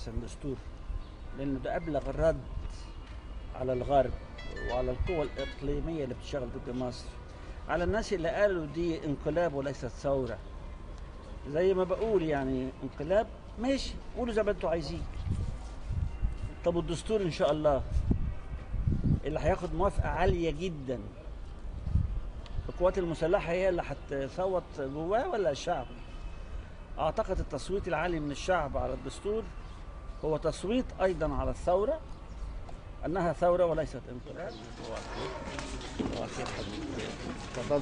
احسن دستور لانه ده ابلغ الرد على الغرب وعلى القوى الاقليميه اللي بتشتغل ضد مصر على الناس اللي قالوا دي انقلاب وليست ثوره زي ما بقول يعني انقلاب ماشي قولوا زي ما انتوا عايزين طب والدستور ان شاء الله اللي هياخد موافقه عاليه جدا القوات المسلحه هي اللي هتصوت جواه ولا الشعب اعتقد التصويت العالي من الشعب على الدستور هو تصويت ايضا على الثوره انها ثوره وليست انقلاب اتفضلوا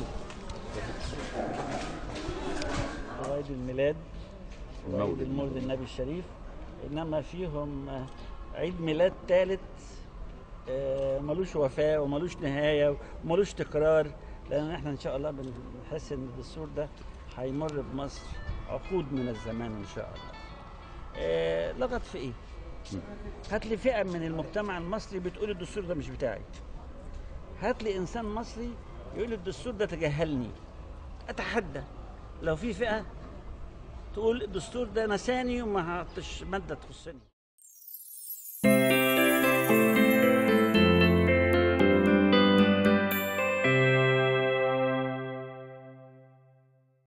عيد الميلاد وعيد المولد. المولد النبي الشريف انما فيهم آه، عيد ميلاد ثالث ملوش وفاء وملوش نهايه وملوش تكرار لان احنا ان شاء الله بنحس ان الدستور ده هيمر بمصر عقود من الزمان ان شاء الله. آه، لغط في ايه؟ هات لي فئه من المجتمع المصري بتقول الدستور ده مش بتاعي. هات لي انسان مصري يقول الدستور ده تجاهلني. اتحدى لو في فئه تقول الدستور ده نساني وما هعطش ماده تخصني